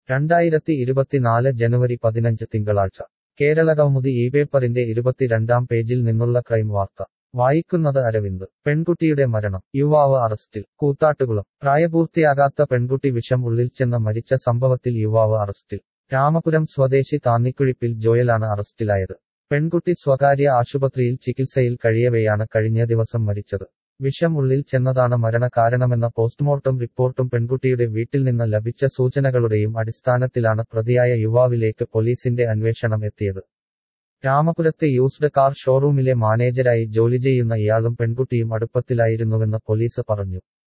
രണ്ടായിരത്തി ഇരുപത്തിനാല് ജനുവരി പതിനഞ്ച് തിങ്കളാഴ്ച കേരളകൗമുദി ഈ പേപ്പറിന്റെ ഇരുപത്തിരണ്ടാം പേജിൽ നിന്നുള്ള ക്രൈം വാർത്ത വായിക്കുന്നത് അരവിന്ദ് പെൺകുട്ടിയുടെ മരണം യുവാവ് അറസ്റ്റിൽ കൂത്താട്ടുകുളം പ്രായപൂർത്തിയാകാത്ത പെൺകുട്ടി വിഷം ഉള്ളിൽ ചെന്ന് മരിച്ച സംഭവത്തിൽ യുവാവ് അറസ്റ്റിൽ രാമപുരം സ്വദേശി താന്നിക്കുഴിപ്പിൽ ജോയലാണ് അറസ്റ്റിലായത് പെൺകുട്ടി സ്വകാര്യ ആശുപത്രിയിൽ ചികിത്സയിൽ കഴിയവെയാണ് കഴിഞ്ഞ ദിവസം മരിച്ചത് വിഷം ഉള്ളിൽ ചെന്നതാണ് മരണ കാരണമെന്ന പോസ്റ്റ്മോർട്ടം റിപ്പോർട്ടും പെൺകുട്ടിയുടെ വീട്ടിൽ നിന്ന് ലഭിച്ച സൂചനകളുടെയും അടിസ്ഥാനത്തിലാണ് പ്രതിയായ യുവാവിലേക്ക് പോലീസിന്റെ അന്വേഷണം എത്തിയത് രാമപുരത്തെ യൂസ്ഡ് കാർ ഷോറൂമിലെ മാനേജരായി ജോലി ചെയ്യുന്ന ഇയാളും പെൺകുട്ടിയും അടുപ്പത്തിലായിരുന്നുവെന്ന് പോലീസ് പറഞ്ഞു